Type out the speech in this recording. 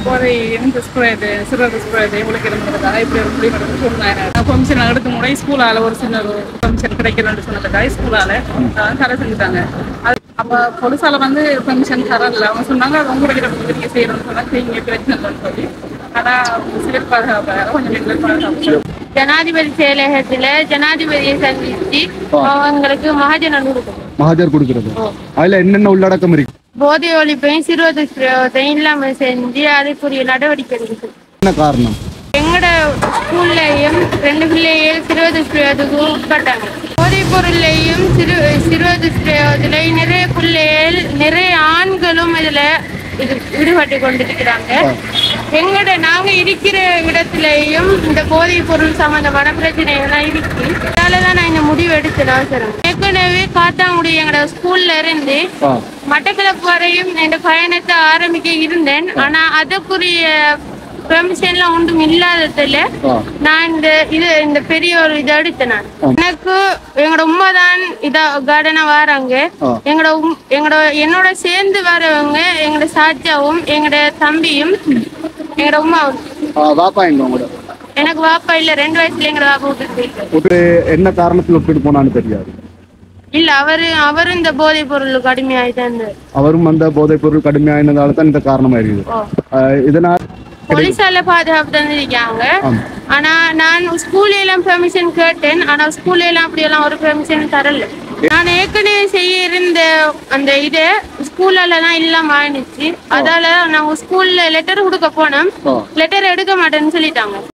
போதை எந்த ஸ்ப்ரேது சிறுவர் ஸ்ப்ரேது இவங்களுக்கு இருந்ததுக்காக இப்படி ஒரு முடிவு எடுத்து சொன்னாங்க பெர்மிஷன் எடுத்து முறை ஸ்கூலால ஒரு சின்ன ஒரு பெர்மிஷன் கிடைக்கணும்னு சொன்னதுக்காக ஸ்கூலால அஹ், தடை செஞ்சுட்டாங்க அது அப்ப பொலிசால வந்து பெர்மிஷன் தரல அவங்க சொன்னாங்க அது உங்களுக்கு கிட்ட நீங்க செய்யணும்னு சொன்னா செய்யுங்க பிரச்சனை இல்லைன்னு சொல்லி ஆனா சிவில் பாதுகாப்பு கொஞ்சம் எங்களுக்கு பாதுகாப்பு ஜனாதிபதி செயலகத்துல ஜனாதிபதியை சந்திச்சு அவங்களுக்கு மகாஜனம் கொடுக்கணும் மகாஜர் கொடுக்கறது அதுல என்னென்ன உள்ளடக்கம் இருக்கு போதை ஒழிப்பையும் சிறுவது பிரயோகத்தையும் இல்லாம செஞ்சு அதுக்குரிய நடவடிக்கை எடுக்கணும் என்ன காரணம் எங்கட ஸ்கூல்லையும் ரெண்டு பிள்ளைகள் சிறுவது பிரயோகத்துக்கு உட்பட்டாங்க போதைப் பொருளையும் சிறு சிறுவது பிரயோகத்துல நிறைய பிள்ளைகள் நிறைய ஆண்களும் இதுல இது ஈடுபட்டு கொண்டிருக்கிறாங்க எங்கட நாங்க இருக்கிற இடத்துலயும் இந்த போதைப் பொருள் சம்பந்தமான பிரச்சனைகள்லாம் இருக்கு அதனாலதான் நான் இந்த முடிவு எடுத்தேன் அவசரம் ஏற்கனவே காத்தாங்குடி எங்கட ஸ்கூல்ல இருந்து ஆ. மட்டக்களப்பு வரையும் இந்த பயணத்தை ஆரம்பிக்க இருந்தேன் ஆனா அதுக்குரிய பெர்மிஷன்லாம் ஒன்றும் இல்லாததுல ஆ. நான் இந்த இது இந்த பெரிய ஒரு இதை எடுத்தேன் நான் எனக்கு எங்களோட உமா தான் இதா கார்டனா வராங்க ஆ. எங்களோட உம்- எங்களோட என்னோட சேர்ந்து வரவங்க எங்களோட சாச்சாவும் எங்களோட தம்பியும் எங்களோட உமாவும் வாப்பா எங்க உங்களோட எனக்கு வாப்பா இல்ல ரெண்டு வயசுல எங்களோட வாப்பா விட்டுட்டு போயிட்டாரு. ஒரு என்ன காரணத்துல விட்டுட்டு போனான்னு தெரியாது இல்ல அவரு அவரும் இந்த போதைப் பொருளுக்கு அடிமையாயிதான் இருந்தாரு அவரும் அந்த போதைப் பொருள் கடுமையானதால தான் இந்த காரணமா இருக்குது ஓ ஆஹ் இதனால் போலீஸால பாதுகாப்பு தந்திருக்காங்க ஆமா. ஆனா நான் ஸ்கூல்ல எல்லாம் பெர்மிஷன் கேட்டேன் ஆனா ஸ்கூல்ல எல்லாம் அப்படி எல்லாம் ஒரு பெர்மிஷன் தரல நான் ஏற்கனவே செய்ய இருந்த அந்த இது ஸ்கூல்ல தான் இல்லாம ஆயிடுச்சு அதால நாங்க ஸ்கூல்ல லெட்டர் கொடுக்க போனோம் ஆ. லெட்டர் எடுக்க மாட்டேன்னு சொல்லிட்டாங்க